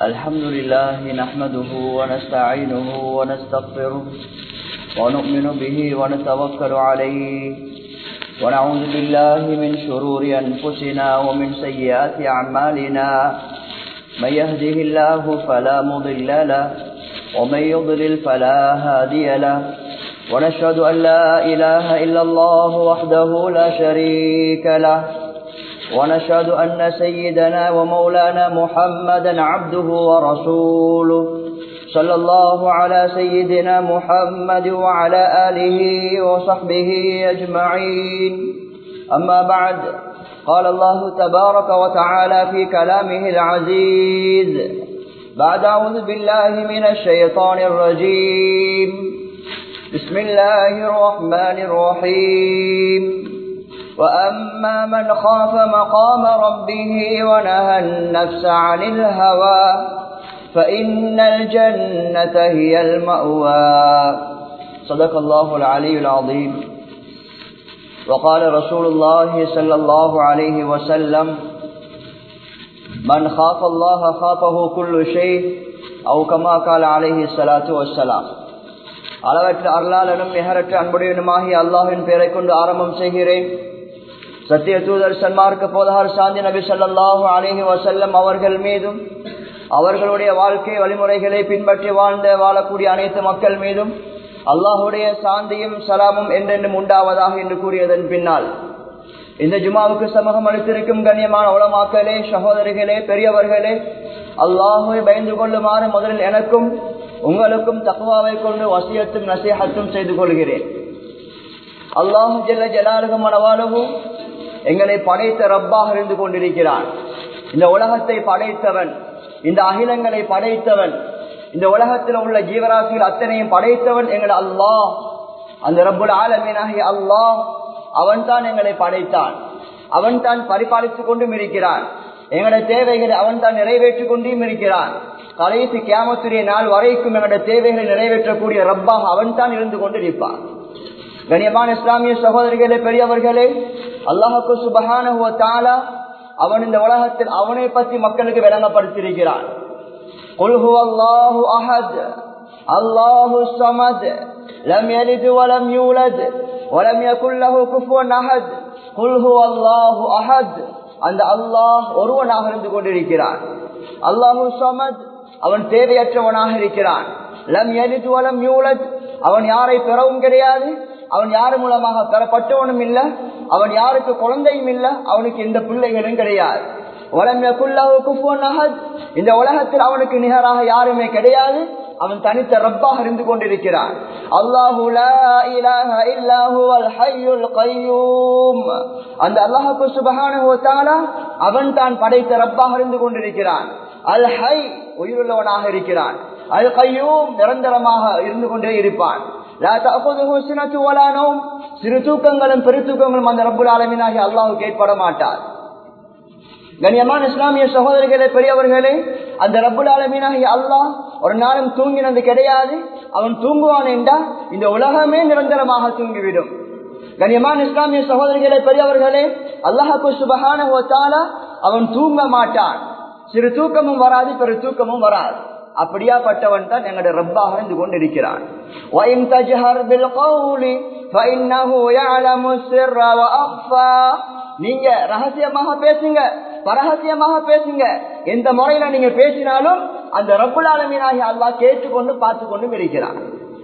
الحمد لله نحمده ونستعينه ونستغفره ونؤمن به ونتوكل عليه ونعوذ بالله من شرور أنفسنا ومن سيئات أعمالنا من يهده الله فلا مضل له ومن يضلل فلا هادي له ونشهد أن لا إله إلا الله وحده لا شريك له ونشهد أن سيدنا ومولانا محمدا عبده ورسوله صلى الله على سيدنا محمد وعلى آله وصحبه أجمعين أما بعد قال الله تبارك وتعالى في كلامه العزيز بعد أعوذ بالله من الشيطان الرجيم بسم الله الرحمن الرحيم وأما من خاف مقام ربه ونهى النفس عن الهوى فإن الجنة هي المأوى صدق الله العلي العظيم وقال رسول الله صلى الله عليه وسلم من خاف الله خافه كل شيء أو كما قال عليه الصلاة والسلام அளவற்ற அருளாளனும் நிகரற்ற அன்புடையனுமாகி அல்லாஹின் பெயரை கொண்டு ஆரம்பம் செய்கிறேன் சத்திய தூதர் சன்மார்க்க போதகர் சாந்தி நபி சொல்லாஹு அலிஹி வசல்லம் அவர்கள் மீதும் அவர்களுடைய வாழ்க்கை வழிமுறைகளை பின்பற்றி வாழ்ந்த வாழக்கூடிய அனைத்து மக்கள் மீதும் அல்லாஹுடைய சாந்தியும் சலாமும் என்றென்றும் உண்டாவதாக என்று கூறியதன் பின்னால் இந்த ஜுமாவுக்கு சமூகம் அளித்திருக்கும் கண்ணியமான உளமாக்களே சகோதரிகளே பெரியவர்களே அல்லாஹுவை பயந்து கொள்ளுமாறு முதலில் எனக்கும் உங்களுக்கும் தக்குவாவை கொண்டு வசியத்தும் நசீகத்தும் செய்து கொள்கிறேன் அல்லாஹு ஜெல்ல ஜலாலுகும் மனவாளவும் எங்களை படைத்த ரப்பாக இருந்து கொண்டிருக்கிறான் இந்த உலகத்தை படைத்தவன் இந்த அகிலங்களை படைத்தவன் இந்த உலகத்தில் உள்ள ஜீவராசிகள் அத்தனையும் படைத்தவன் எங்கள் அல்லாஹ் அந்த ரப்புல் ஆலமீனாகி அல்லாஹ் அவன் தான் எங்களை படைத்தான் அவன் தான் பரிபாலித்துக் கொண்டும் இருக்கிறான் எங்களுடைய தேவைகளை அவன் தான் நிறைவேற்றிக் கொண்டும் இருக்கிறான் கடைசி கேமத்துடைய நாள் வரைக்கும் எங்களுடைய தேவைகளை நிறைவேற்றக்கூடிய ரப்பாக அவன் தான் இருந்து கொண்டிருப்பான் கண்ணியமான இஸ்லாமிய சகோதரிகளே பெரியவர்களே அல்லாஹு சுபகான அவன் இந்த உலகத்தில் அவனை பற்றி மக்களுக்கு விளங்கப்படுத்தியிருக்கிறான் அல்லாஹு சமத் لم يلد ولم يولد ولم يكن له كفوا احد قل هو الله احد அந்த அல்லாஹ் ஒருவனாக இருந்து கொண்டிருக்கிறான் அல்லாஹு சமத் அவன் தேவையற்றவனாக இருக்கிறான் லம் எலித் வலம் யூலத் அவன் யாரை பெறவும் கிடையாது அவன் யாரு மூலமாக பெறப்பட்டவனும் இல்ல அவன் யாருக்கு குழந்தையும் இல்ல அவனுக்கு எந்த பிள்ளைகளும் கிடையாது இந்த உலகத்தில் அவனுக்கு நிகராக யாருமே கிடையாது அவன் தனித்த ரப்பாக இருந்து கொண்டிருக்கிறான் அந்த அல்லாஹு சுபகான அவன் தான் படைத்த ரப்பாக இருந்து கொண்டிருக்கிறான் அல் ஹை உயிருள்ளவனாக இருக்கிறான் அல் கையும் நிரந்தரமாக இருந்து கொண்டே இருப்பான் சிறு தூக்கங்களும் பெரு தூக்கங்களும் அந்த ரப்புல் ஆலமினாகி அல்லாஹுக்கு ஏற்பட மாட்டார் கண்ணியமான இஸ்லாமிய சகோதரிகளே பெரியவர்களே அந்த ரப்புல் ஆலமீனாகி அல்லாஹ் ஒரு நாளும் தூங்கினது கிடையாது அவன் தூங்குவான் என்றால் இந்த உலகமே நிரந்தரமாக தூங்கிவிடும் கண்ணியமான இஸ்லாமிய சகோதரிகளே பெரியவர்களே அல்லாஹு சுபகான அவன் தூங்க மாட்டான் சிறு தூக்கமும் வராது பெரு தூக்கமும் வராது அப்படியாப்பட்டவன் தான் எங்களுடைய ரப்பாக இருந்து கொண்டிருக்கிறான் நீங்க ரகசியமாக பேசுங்க பரகசியமாக பேசுங்க எந்த முறையில நீங்க பேசினாலும் அந்த ரப்புல் ஆலமீனாகி அல்லாஹ் கேட்டுக்கொண்டு பார்த்து கொண்டும் இருக்கிறான்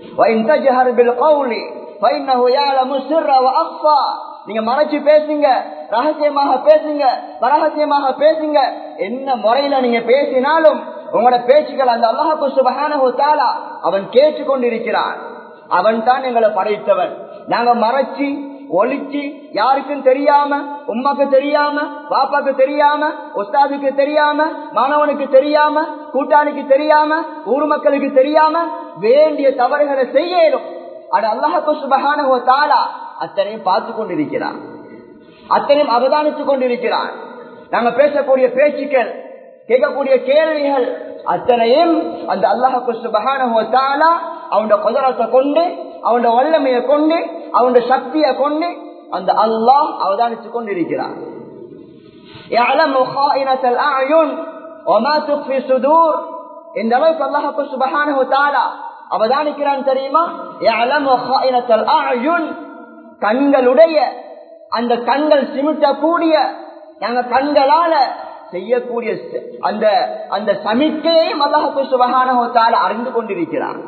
நீங்க மறைச்சு பேசுங்க ரகசியமாக பேசுங்க பரகசியமாக பேசுங்க என்ன முறையில நீங்க பேசினாலும் உங்களோட பேச்சுக்கள் அந்த அல்லாஹு சுபகான அவன் கேட்டுக்கொண்டிருக்கிறான் அவன் தான் எங்களை படைத்தவன் நாங்க மறைச்சி ஒழிச்சு யாருக்கும் தெரியாம உமாக்கு தெரியாம பாப்பாக்கு தெரியாம உஸ்தாதுக்கு தெரியாம மாணவனுக்கு தெரியாம கூட்டாளிக்கு தெரியாம ஊர் மக்களுக்கு தெரியாம வேண்டிய தவறுகளை செய்யலும் அது அல்லாஹு சுபகான தாலா அத்தனையும் பார்த்து கொண்டிருக்கிறான் அத்தனையும் அவதானித்துக் கொண்டிருக்கிறான் நாங்க பேசக்கூடிய பேச்சுக்கள் கேட்கக்கூடிய கேள்விகள் அத்தனையும் அந்த அல்லாஹு சுபகான அவனோட குதிரத்தை கொண்டு அவனோட வல்லமையை கொண்டு அவனோட சக்தியை கொண்டு அந்த அல்லாஹ் அவதானித்துக் கொண்டிருக்கிறான் ஒமா துக்ஃபி சுதூர் இந்த அளவுக்கு அல்லாஹு சுபஹானஹு தஆலா அவதானிக்கிறான் தெரியுமா யஅலமு ஹாயினத்தல் அயுன் கண்களுடைய அந்த கண்கள் சிமிட்டக்கூடிய நாங்க கண்களால செய்யக்கூடிய ச- அந்த அந்த சமிக்கையையும் அல்லாஹு சுபஹானஹு தஆலா அறிந்து கொண்டிருக்கிறான்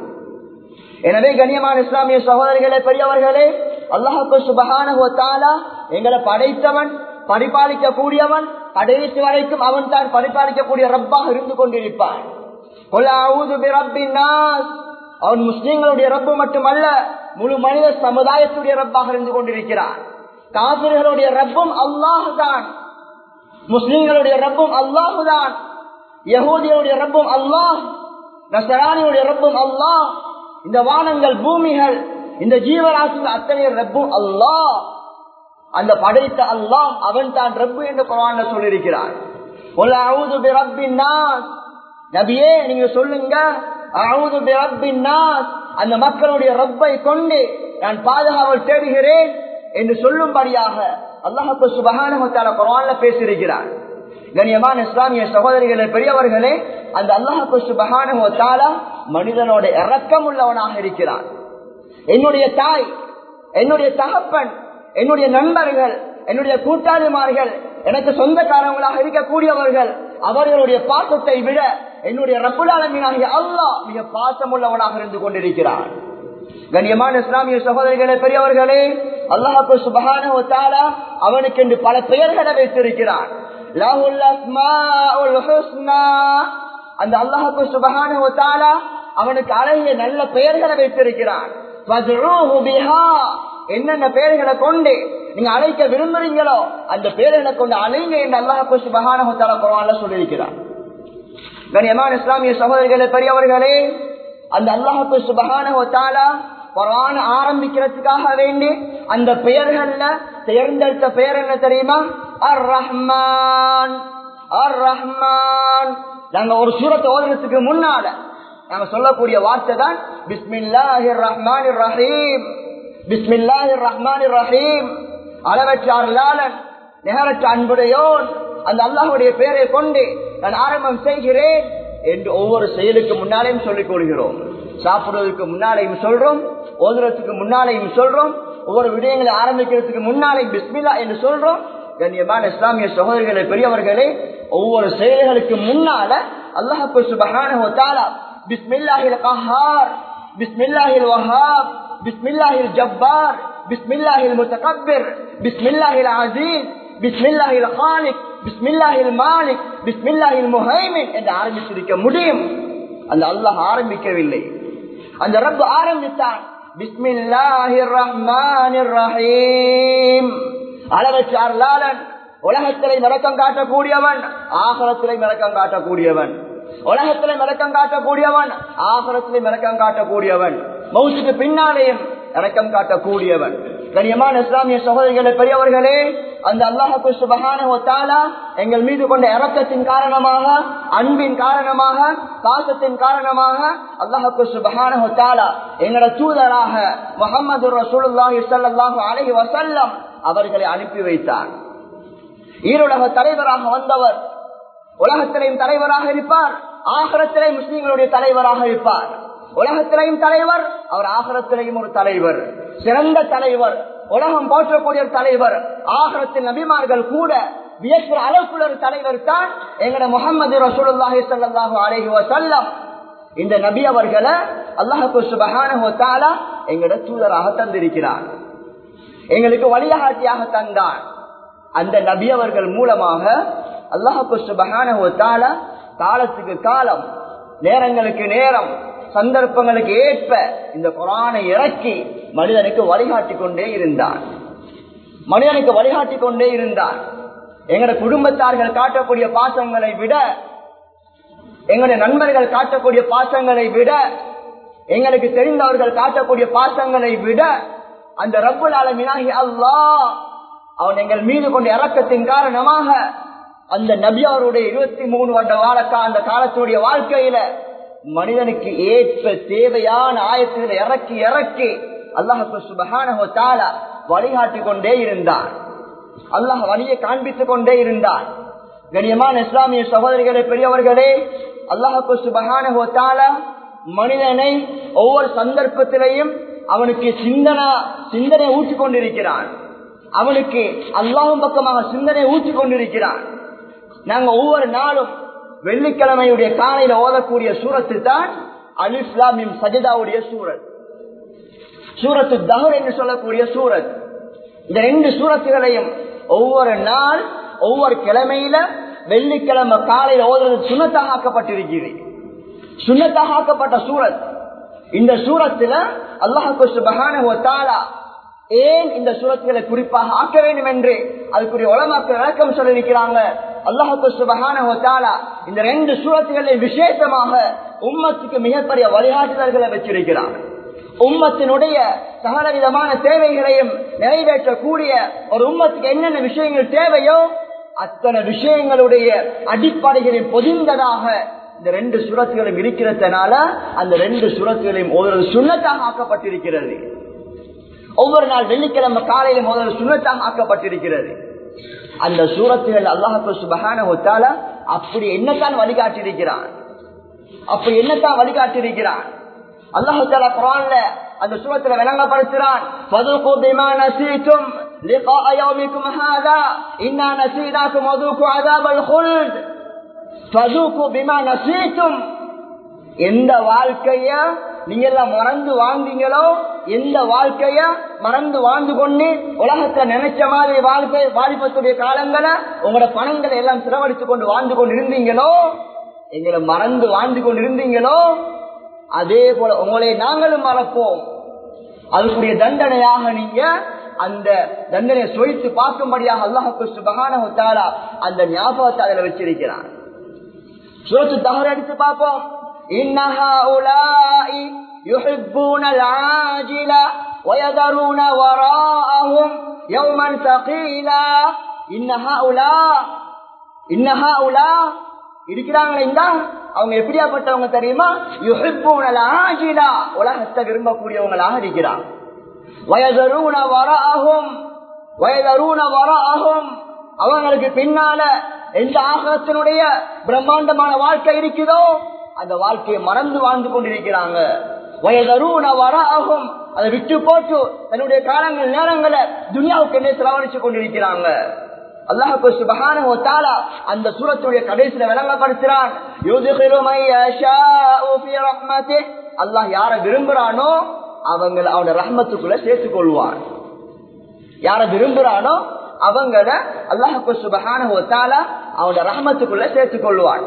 எனவே கண்ணியமான இஸ்லாமிய சகோதரிகளே பெரியவர்களே அல்லாஹு சுபஹானஹு தஆலா எங்களை படைத்தவன் பரிபாலிக்க கூடியவன் கடைசி வரைக்கும் அவன் தான் பரிபாலிக்கக்கூடிய ரப்பாக இருந்து கொண்டிருப்பான் குல் அஊது பிரப்பின் நாஸ். அவன் முஸ்லிம்களுடைய ரப்பு மட்டுமல்ல முழு மனித சமுதாயத்துடைய ரப்பாக இருந்து கொண்டிருக்கிறான் காபிர்களுடைய ரப்பும் அல்லாஹ் தான் முஸ்லிம்களுடைய ரப்பும் அல்லாஹு தான் யகூதியுடைய ரப்பும் அல்லாஹ் நசரானியுடைய ரப்பும் அல்லாஹ் இந்த வானங்கள் பூமிகள் இந்த ஜீவராசிகள் அத்தனை ரப்பும் அல்லாஹ் அந்த படைத்த அல்லாஹ் அவன் தான் ரப்பு என்று குரான்ல சொல்லியிருக்கிறான் "குல் அஊது பிரப்பின் நாஸ்." நபியே நீங்க சொல்லுங்க அஊது பிரப்பின் நாஸ். அந்த மக்களுடைய ரப்பை கொண்டு நான் பாதுகாவல் தேடுகிறேன் என்று சொல்லும்படியாக அல்லாஹு சுபஹானஹு தஆலா குர்ஆன்ல பேசியிருக்கிறார் கண்ணியமான இஸ்லாமிய சகோதரிகளே பெரியவர்களே அந்த அல்லாஹு சுபஹானஹு தஆலா மனிதனோட இரக்கம் உள்ளவனாக இருக்கிறான் என்னுடைய தாய் என்னுடைய தகப்பன் என்னுடைய நண்பர்கள் என்னுடைய கூட்டாளிமார்கள் எனக்கு சொந்தக்காரங்களாக இருக்கக்கூடியவர்கள் அவர்களுடைய பாசத்தை விட என்னுடைய ரப்புலாளமீனாகிய அல்லாஹ் மிக பாசமுள்ளவனாக இருந்து கொண்டிருக்கிறான் கண்ணியமான இஸ்லாமிய சகோதரிகளே பெரியவர்களே அல்லாஹு சுபஹானஹு வ தஆலா அவனுக்கு என்று பல பெயர்களை வைத்திருக்கிறான் லஹுல் அஸ்மாஉல் ஹுஸ்னா அந்த அல்லாஹு சுபஹானஹு வ தஆலா அவனுக்கு அழகிய நல்ல பெயர்களை வைத்திருக்கிறான் ஃபத்ரூஹு பிஹா என்னென்ன பெயர்களை கொண்டு நீங்க அழைக்க விரும்புறீங்களோ அந்த பெயர்களை கொண்டு அழைங்க என்று அல்லாஹு சுபஹானஹு வ தஆலா குர்ஆன்ல சொல்லியிருக்கிறான் கண்ணியமான இஸ்லாமிய சகோதரிகளே பெரியவர்களே அந்த அல்லாஹு சுபஹானஹு வ தஆலா குர்ஆன் ஆரம்பிக்கிறதுக்காக வேண்டி அந்த பெயர்கள்ல தேர்ந்தெடுத்த பெயர் என்ன தெரியுமா அர் ரஹ்மான் அர் ரஹ்மான் நாங்க ஒரு சூரத்தை ஓதுறதுக்கு முன்னால நாங்க சொல்லக்கூடிய வார்த்தை தான் பிஸ்மில்லாஹிர் ரஹ்மானிர் ரஹீம் பிஸ்மில்லாஹிர் ரஹ்மானிர் ரஹீம் அளவற்ற அருளாளன் நிகரற்ற அன்புடையோன் அந்த அல்லாஹ்வுடைய பெயரை கொண்டு நான் ஆரம்பம் செய்கிறேன் என்று ஒவ்வொரு செயலுக்கு முன்னாலேயும் சொல்லிக் கொள்கிறோம் சாப்பிடுவதற்கு முன்னாலேயும் சொல்றோம் ஓதுறதுக்கு முன்னாலேயும் சொல்றோம் ஒவ்வொரு விடயங்களை ஆரம்பிக்கிறதுக்கு முன்னாலே பிஸ்மில்லா என்று சொல்றோம் கண்ணியமான இஸ்லாமிய சகோதரிகளே பெரியவர்களே ஒவ்வொரு செயல்களுக்கு முன்னால அல்லாஹு சுபஹானஹு வ தஆலா பிஸ்மில்லாஹில் கஹார் பிஸ்மில்லாஹில் வஹாப் பிஸ்மில்லாஹில் ஜப்பார் பிஸ்மில்லாஹில் முத்தகப்பிர் பிஸ்மில்லாஹில் அசீஸ் பிஸ்மில்லாஹில் ஹாலிக் பிஸ்மில்லாஹில் மாலிக் பிஸ்மில்லாஹில் முஹைமின் என்று ஆரம்பித்திருக்க முடியும் அந்த அல்லாஹ் ஆரம்பிக்கவில்லை அந்த ரப்பு ஆரம்பித்தான் பிஸ்மில்லாஹிர் ரஹ்மானிர் ரஹீம் அளவற்ற அருளாளன் உலகத்திலே மிளக்கம் காட்டக்கூடியவன் ஆகலத்திலே மிளக்கம் காட்டக்கூடியவன் உலகத்திலே மிளக்கம் காட்டக்கூடியவன் ஆகலத்திலே மிளக்கம் காட்டக்கூடியவன் மௌசுக்கு பின்னாலேயும் இறக்கம் காட்டக்கூடியவன் கனியமான இஸ்லாமிய சகோதரிகளே பெரியவர்களே அந்த அல்லாஹு சுபஹான எங்கள் மீது கொண்ட இறக்கத்தின் காரணமாக அன்பின் காரணமாக பாசத்தின் காரணமாக அல்லாஹு சுபஹான எங்களோட தூதராக முகமது ரசூலுல்லாஹி ஸல்லல்லாஹு அலைஹி வஸல்லம் அவர்களை அனுப்பி வைத்தார் ஈருலக தலைவராக வந்தவர் உலகத்திலையும் தலைவராக இருப்பார் ஆகரத்திலே முஸ்லீம்களுடைய தலைவராக இருப்பார் உலகத்திலையும் தலைவர் அவர் ஆகரத்திலையும் ஒரு தலைவர் சிறந்த தலைவர் உலகம் போற்றக்கூடிய ஒரு தலைவர் ஆகரத்தின் நபிமார்கள் கூட வியக்கிற அளவுக்குள்ள ஒரு தலைவர் தான் எங்கட முகமது ரசூலுல்லாஹி ஸல்லல்லாஹு அலைஹி வஸல்லம் இந்த நபி அவர்களை அல்லாஹு சுபஹானஹு வ தஆலா எங்கட தூதராக தந்திருக்கிறார் எங்களுக்கு வழிகாட்டியாக தந்தான் அந்த நபி அவர்கள் மூலமாக அல்லாஹு சுபஹானஹு வ தஆலா காலத்துக்கு காலம் நேரங்களுக்கு நேரம் சந்தர்ப்பங்களுக்கு ஏற்ப இந்த குரானை இறக்கி மனிதனுக்கு வழிகாட்டி கொண்டே இருந்தான் மனிதனுக்கு வழிகாட்டி கொண்டே இருந்தான் எங்கட குடும்பத்தார்கள் காட்டக்கூடிய பாசங்களை விட எங்களுடைய நண்பர்கள் காட்டக்கூடிய பாசங்களை விட எங்களுக்கு தெரிந்தவர்கள் காட்டக்கூடிய பாசங்களை விட அந்த ரப்புல் ஆலமீனாகி அல்லாஹ் அவன் எங்கள் மீது கொண்ட இறக்கத்தின் காரணமாக அந்த நபி அவருடைய இருபத்தி மூணு வருட வாழக்கா அந்த காலத்துடைய வாழ்க்கையில மனிதனுக்கு ஏற்ப தேவையான ஆயத்துகளை இறக்கி இறக்கி அல்லாஹு சுபஹானஹு வழிகாட்டி கொண்டே இருந்தான் அல்லாஹ் வழியை காண்பித்துக் கொண்டே இருந்தான் கண்ணியமான இஸ்லாமிய சகோதரிகளே பெரியவர்களே அல்லாஹு சுபகான மனிதனை ஒவ்வொரு சந்தர்ப்பத்திலையும் அவனுக்கு சிந்தனா சிந்தனை ஊற்றிக் கொண்டிருக்கிறான் அவனுக்கு அல்லாஹும் பக்கமாக சிந்தனை ஊற்றிக் கொண்டிருக்கிறான் நாங்க ஒவ்வொரு நாளும் வெள்ளிக்கிழமையுடைய காலையில ஓதக்கூடிய சூரத்து தான் அலிஸ்லாமின் சஜிதாவுடைய சூரத் சூரத்து தஹர் என்று சொல்லக்கூடிய சூரத் இந்த ரெண்டு சூரத்துகளையும் ஒவ்வொரு நாள் ஒவ்வொரு கிழமையில வெள்ளிக்கிழமை காலையில ஓதுறது சுண்ணத்தாக ஆக்கப்பட்டிருக்கிறது சுண்ணத்தாக ஆக்கப்பட்ட சூரத் இந்த சூரத்துல அல்லாஹு சுபகான ஏன் இந்த சூரத்துகளை குறிப்பாக ஆக்க வேண்டும் என்று அதுக்குரிய உலமாக்கள் விளக்கம் சொல்லியிருக்கிறாங்க அல்லாஹு சுபகான இந்த ரெண்டு சூரத்துகளை விசேஷமாக உம்மத்துக்கு மிகப்பெரிய வழிகாட்டுதல்களை வச்சிருக்கிறாங்க உம்மத்தினுடைய சகல விதமான தேவைகளையும் நிறைவேற்றக்கூடிய ஒரு உம்மத்துக்கு என்னென்ன விஷயங்கள் தேவையோ அத்தனை விஷயங்களுடைய அடிப்படைகளில் பொதிந்ததாக இந்த ரெண்டு சுரத்துகளும் இருக்கிறதுனால அந்த ரெண்டு சுரத்துகளையும் ஒவ்வொரு சுண்ணத்தாக ஆக்கப்பட்டிருக்கிறது ஒவ்வொரு நாள் வெள்ளிக்கிழமை காலையிலும் ஒவ்வொரு சுண்ணத்தாக ஆக்கப்பட்டிருக்கிறது அந்த சூரத்துகள் அல்லாஹு சுபகான ஒத்தால அப்படி என்னத்தான் வழிகாட்டியிருக்கிறான் அப்படி என்னத்தான் வழிகாட்டியிருக்கிறான் அல்லாஹு தாலா குரான்ல அந்த சூரத்துல விளங்கப்படுத்துறான் فذوقوا بما نسيتم لقاء يومكم هذا إنا نسيناكم وذوقوا عذاب الخلد فذوقوا بما نسيتم எந்த வாழ்க்கைய நீங்க எல்லாம் மறந்து வாழ்ந்தீங்களோ எந்த வாழ்க்கைய மறந்து வாழ்ந்து கொண்டு உலகத்துல நினைச்ச மாதிரி வாழ்க்கை வாலிபத்துடைய காலங்களை உங்களோட பணங்களை எல்லாம் செலவழித்துக் கொண்டு வாழ்ந்து கொண்டு இருந்தீங்களோ எங்களை மறந்து வாழ்ந்து கொண்டு இருந்தீங்களோ அதே போல உங்களை நாங்களும் மறப்போம் அதுக்குரிய தண்டனையாக நீங்க அந்த தண்டனையை சொய்த்து பார்க்கும்படியாக அல்லாஹு சுபகான அந்த ஞாபகத்தை அதில் வச்சிருக்கிறான் சுரத்து தகர அடித்து பார்ப்போம் இன்னஹா உலாஇ يحبون العاجل ويذرون وراءهم يوما ثقيلا إن هؤلاء إن هؤلاء இருக்கிறாங்களே இந்த அவங்க எப்படியாப்பட்டவங்க தெரியுமா ஆஜிலா உலகத்தை விரும்பக்கூடியவங்களாக இருக்கிறாங்க வயதரூன வராகும் வயதரூன வராகும் அவங்களுக்கு பின்னால எந்த ஆகத்தினுடைய பிரம்மாண்டமான வாழ்க்கை இருக்குதோ அந்த வாழ்க்கையை மறந்து வாழ்ந்து கொண்டிருக்கிறாங்க வயதரூன வராகும் அதை விட்டு போட்டு தன்னுடைய காலங்கள் நேரங்களை துனியாவுக்கு என்ன செலவழிச்சு கொண்டிருக்கிறாங்க அல்லாஹு சுபஹான அந்த சூரத்துடைய கடைசியில விளங்கப்படுத்துறான் அல்லாஹ் யார விரும்புறானோ அவங்க அவன ரஹ்மத்துக்குள்ள சேர்த்துக் கொள்வான் யார விரும்புறானோ அவங்கள அல்லாஹு சுபஹான அவனோட ரஹமத்துக்குள்ள சேர்த்துக் கொள்வான்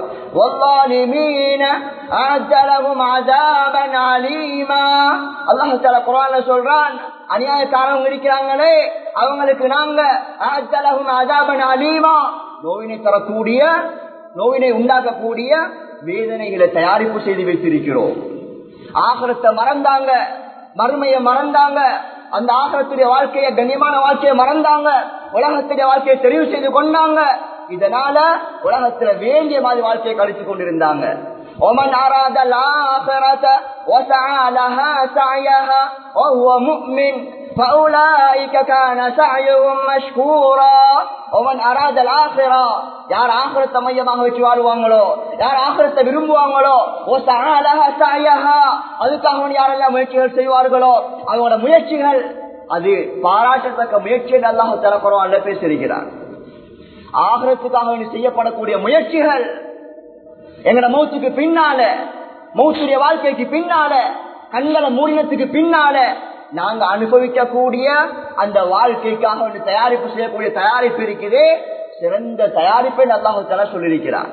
அல்லாஹு குரான் சொல்றான் அநியாயக்காரவங்க இருக்கிறாங்களே அவங்களுக்கு நாங்க அஜாபன் அலீமா நோயினை தரக்கூடிய நோயினை உண்டாக்கக்கூடிய வேதனைகளை தயாரிப்பு செய்து வைத்திருக்கிறோம் ஆகரத்தை மறந்தாங்க மறுமையை மறந்தாங்க அந்த ஆகரத்துடைய வாழ்க்கையை கண்ணியமான வாழ்க்கையை மறந்தாங்க உலகத்துடைய வாழ்க்கையை தெரிவு செய்து கொண்டாங்க இதனால உலகத்துல வேண்டிய மாதிரி வாழ்க்கையை கழிச்சு கொண்டிருந்தாங்க ومن أراد الآخرة وسعى لها سعيها وهو مؤمن فأولئك كان سعيهم مشكورا ومن أراد الآخرة யார் ஆகிரத்தை மையமாக வச்சு வாழ்வாங்களோ யார் ஆகிரத்தை விரும்புவாங்களோ ஓ சகாலஹா சாயஹா அதுக்காக யாரெல்லாம் முயற்சிகள் செய்வார்களோ அவங்களோட முயற்சிகள் அது பாராட்டத்தக்க முயற்சியை அல்லாஹ் தரக்குறவான்ல பேசியிருக்கிறார் ஆகிரத்துக்காக செய்யப்படக்கூடிய முயற்சிகள் எங்கட மௌத்துக்கு பின்னால மௌத்துடைய வாழ்க்கைக்கு பின்னால கண்களை மூடினத்துக்கு பின்னால நாங்க அனுபவிக்கக்கூடிய அந்த வாழ்க்கைக்காக வந்து தயாரிப்பு செய்யக்கூடிய தயாரிப்பு இருக்குது சிறந்த தயாரிப்பை அல்லாஹு தலா சொல்லியிருக்கிறார்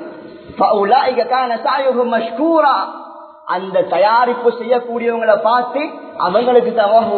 அந்த தயாரிப்பு செய்யக்கூடியவங்களை பார்த்து அவங்களுக்கு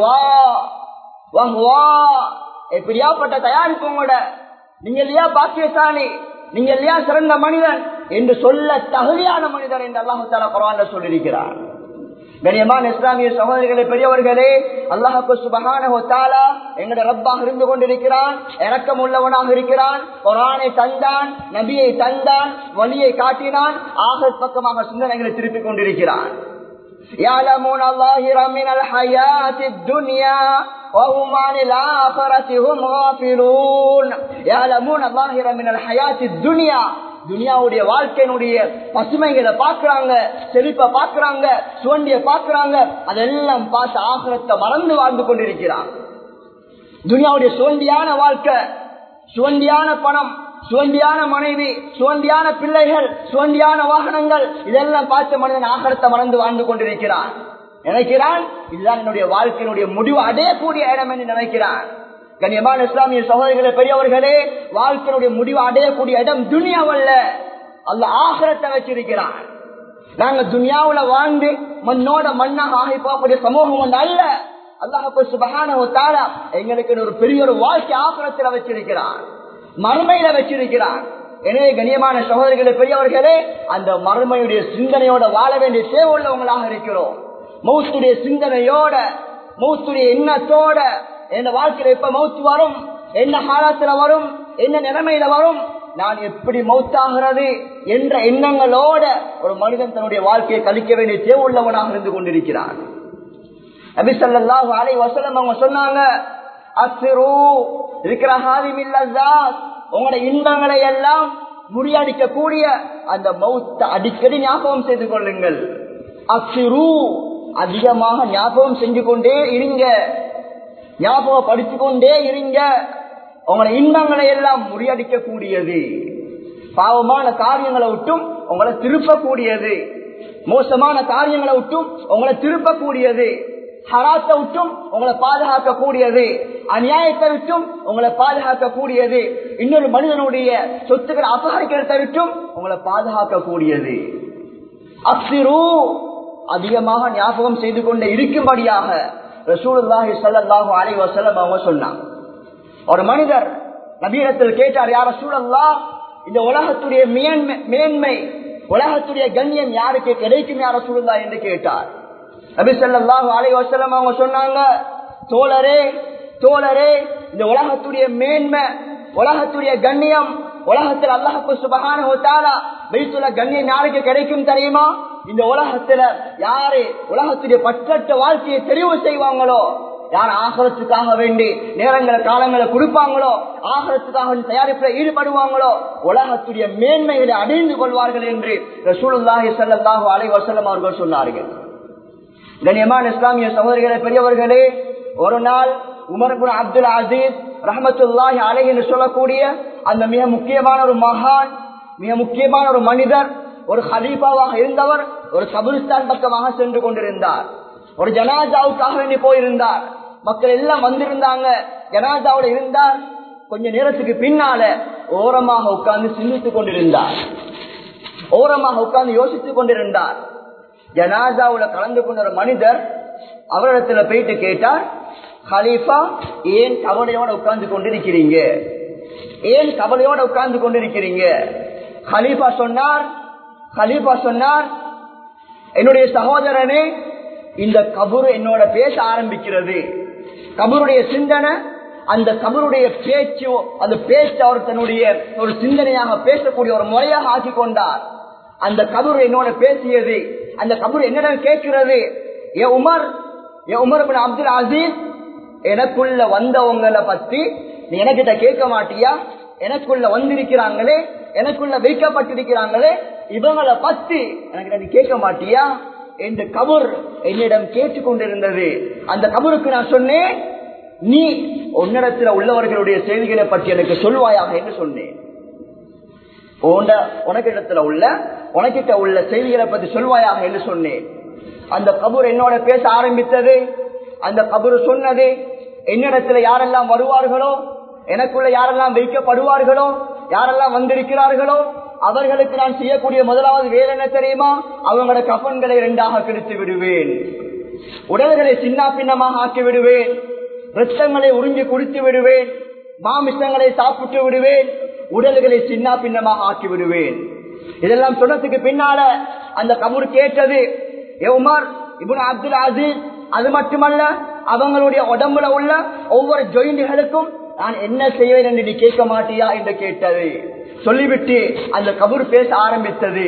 எப்படியாப்பட்ட தயாரிப்பு உங்களோட நீங்க இல்லையா பாக்கியசாலி நீங்க இல்லையா சிறந்த மனிதன் என்று சொல்ல தகுதியான மனிதன் என்று அல்லாஹு தாலா குரான்ல சொல்லியிருக்கிறார் கண்ணியமான இஸ்லாமிய சகோதரிகளே பெரியவர்களே அல்லாஹு சுபகான எங்கட ரப்பாக இருந்து கொண்டிருக்கிறான் இறக்கம் உள்ளவனாக இருக்கிறான் குரானை தந்தான் நபியை தந்தான் வழியை காட்டினான் ஆக பக்கமாக சிந்தனைகளை திருப்பிக் கொண்டிருக்கிறான் يعلمون ظاهرا من الحياة الدنيا وهم عن الآخرة هم غافلون يعلمون ظاهرا من الحياة الدنيا துனியாவுடைய வாழ்க்கையினுடைய பசுமைகளை பாக்குறாங்க செழிப்ப பாக்குறாங்க சுவண்டிய பாக்குறாங்க அதெல்லாம் பார்த்து ஆகரத்தை மறந்து வாழ்ந்து கொண்டிருக்கிறாங்க துனியாவுடைய சுவண்டியான வாழ்க்கை சுவண்டியான பணம் சுவண்டியான மனைவி சுவண்டியான பிள்ளைகள் சுவண்டியான வாகனங்கள் இதெல்லாம் பார்த்து மனிதன் ஆகரத்தை மறந்து வாழ்ந்து கொண்டிருக்கிறான் நினைக்கிறான் இதுதான் என்னுடைய வாழ்க்கையினுடைய முடிவு அடையக்கூடிய இடம் என்று நினைக்கிறான் கண்ணியமான இஸ்லாமிய சகோதரிகளே பெரியவர்களே வாழ்க்கையினுடைய முடிவு அடையக்கூடிய இடம் துனியாவல்ல அல்ல ஆகரத்தை வச்சிருக்கிறான் நாங்க துனியாவுல வாழ்ந்து மண்ணோட மண்ணாக ஆகி போகக்கூடிய சமூகம் ஒன்று அல்ல அல்லாஹ் சுபகான எங்களுக்கு ஒரு பெரிய ஒரு வாழ்க்கை ஆகரத்தில் வச்சிருக்கிறான் மறுமையில வச்சிருக்கிறான் எனவே கண்ணியமான சகோதரிகளே பெரியவர்களே அந்த மறுமையுடைய சிந்தனையோட வாழ வேண்டிய தேவை உள்ளவங்களாக இருக்கிறோம் மௌத்துடைய சிந்தனையோட மௌத்துடைய எண்ணத்தோட என் வாழ்க்கையில எப்ப மௌத்து வரும் என்ன காலத்துல வரும் என்ன நிலைமையில வரும் நான் எப்படி மௌத்தாகிறது என்ற எண்ணங்களோட ஒரு மனிதன் தன்னுடைய வாழ்க்கையை கழிக்க வேண்டிய தேவை உள்ளவனாக இருந்து கொண்டிருக்கிறான் நபி ஸல்லல்லாஹு அலைஹி வஸல்லம் அவங்க சொன்னாங்க அஸ்ரு இருக்கிற ஹாதிமில்லஸாத் உங்களோட இன்பங்களை எல்லாம் முறியடிக்க கூடிய அந்த மௌத்த அடிக்கடி ஞாபகம் செய்து கொள்ளுங்கள் அஸ்ரு அதிகமாக ஞாபகம் செஞ்சு கொண்டே இருங்க ஞாபகப்படுத்திக் கொண்டே இருங்க உங்களோட இன்பங்களை எல்லாம் முறியடிக்க கூடியது பாவமான காரியங்களை விட்டும் உங்களை திருப்பக்கூடியது மோசமான காரியங்களை விட்டும் உங்களை திருப்பக்கூடியது ஹராத்தை விட்டும் உங்களை பாதுகாக்க கூடியது அநியாயத்தை விட்டும் உங்களை பாதுகாக்க கூடியது இன்னொரு மனிதனுடைய சொத்துக்களை அபகரிக்கிறத விட்டும் உங்களை பாதுகாக்க கூடியது அப்சிரு அதிகமாக ஞாபகம் செய்து கொண்டே இருக்கும்படியாக ரசூலுல்லாஹி ஸல்லல்லாஹு அலைஹி வஸல்லம் அவங்க சொன்னாங்க ஒரு மனிதர் நபீரத்தில் கேட்டார் யார் ரசூலல்லா இந்த உலகத்துடைய மேன்மை மேன்மை உலகத்துடைய கண்ணியம் யாருக்கு கிடைக்கும் யார் ரசூலுல்லா என்று கேட்டார் நபி ஸல்லல்லாஹு அலைஹி வஸல்லம் அவங்க சொன்னாங்க தோழரே தோழரே இந்த உலகத்துடைய மேன்மை உலகத்துடைய கண்ணியம் உலகத்தில் அல்லாஹு சுபகான வைத்துள்ள கண்ணியம் யாருக்கு கிடைக்கும் தெரியுமா இந்த உலகத்துல யாரு உலகத்துடைய பற்றற்ற வாழ்க்கையை தெரிவு செய்வாங்களோ யார் ஆகரத்துக்காக வேண்டி நேரங்களை காலங்களை கொடுப்பாங்களோ ஆகரத்துக்காக தயாரிப்பில் ஈடுபடுவாங்களோ உலகத்துடைய மேன்மைகளை அடைந்து கொள்வார்கள் என்று ரசூலுல்லாஹி ஸல்லல்லாஹு அலைஹி வஸல்லம் அவர்கள் சொன்னார்கள் கண்ணியமான இஸ்லாமிய சகோதரிகளே பெரியவர்களே ஒரு நாள் உமர் குன் அப்துல் அசீஸ் ரஹமத்துல்லாஹி அலை என்று சொல்லக்கூடிய அந்த மிக முக்கியமான ஒரு மகான் மிக முக்கியமான ஒரு மனிதர் ஒரு ஹலீஃபாவாக இருந்தவர் ஒரு கபிரிஸ்தான் பக்கமாக சென்று கொண்டிருந்தார் ஒரு ஜனாஜாவுக்காக வேண்டி போயிருந்தார் மக்கள் எல்லாம் வந்திருந்தாங்க ஜனாஜாவோட இருந்தார் கொஞ்ச நேரத்துக்கு பின்னால ஓரமாக உட்கார்ந்து சிந்தித்துக் கொண்டிருந்தார் ஓரமாக உட்கார்ந்து யோசித்துக் கொண்டிருந்தார் ஜனாசாவுல கலந்து கொண்ட ஒரு மனிதர் அவரிடத்துல போயிட்டு கேட்டார் ஹலீஃபா ஏன் கவலையோட உட்கார்ந்து கொண்டிருக்கிறீங்க ஏன் கவலையோட உட்கார்ந்து கொண்டிருக்கிறீங்க ஹலீஃபா சொன்னார் ஹலீஃபா சொன்னார் என்னுடைய சகோதரனே இந்த கபுரு என்னோட பேச ஆரம்பிக்கிறது கபருடைய சிந்தனை அந்த கபருடைய பேச்சு அந்த பேச்சு அவர் தன்னுடைய ஒரு சிந்தனையாக பேசக்கூடிய ஒரு முறையாக ஆக்கி கொண்டார் அந்த கபரு என்னோட பேசியது அந்த கபூர் என்னிடம் கேட்கிறது ஏ உமர் ஏ உமர் பின் அப்துல் அசீஸ் எனக்குள்ள வந்தவங்களை பத்தி நீ எனக்கிட்ட கேட்க மாட்டியா எனக்குள்ள வந்திருக்கிறாங்களே எனக்குள்ள வைக்கப்பட்டிருக்கிறாங்களே இவங்களை பத்தி எனக்கு நீ கேட்க மாட்டியா என்று கபூர் என்னிடம் கேட்டுக்கொண்டிருந்தது அந்த கபூருக்கு நான் சொன்னேன் நீ உன்னிடத்தில் உள்ளவர்களுடைய செய்திகளை பற்றி எனக்கு சொல்வாயாக என்று சொன்னேன் உனக்கிடத்துல உள்ள உனக்கிட்ட உள்ள செய்திகளை பத்தி சொல்வாயாக என்று சொன்னேன் அந்த கபூர் என்னோட பேச ஆரம்பித்தது அந்த கபூர் சொன்னது என்னிடத்துல யாரெல்லாம் வருவார்களோ எனக்குள்ள யாரெல்லாம் வைக்கப்படுவார்களோ யாரெல்லாம் வந்திருக்கிறார்களோ அவர்களுக்கு நான் செய்யக்கூடிய முதலாவது வேலை என்ன தெரியுமா அவங்களோட கஃன்களை இரண்டாக பிரித்து விடுவேன் உடல்களை சின்ன பின்னமாக ஆக்கி விடுவேன் ரத்தங்களை உறிஞ்சி குடித்து விடுவேன் மாமிசங்களை சாப்பிட்டு விடுவேன் உடல்களை சின்ன பின்னமாக ஆக்கி விடுவேன் இதெல்லாம் சொன்னதுக்கு பின்னால அந்த கபூர் கேட்டது உமர் இபுன் அப்துல் அசீஸ் அது மட்டுமல்ல அவங்களுடைய உடம்புல உள்ள ஒவ்வொரு ஜொயிண்டுகளுக்கும் நான் என்ன செய்வேன் என்று நீ கேட்க மாட்டியா என்று கேட்டது சொல்லிவிட்டு அந்த கபூர் பேச ஆரம்பித்தது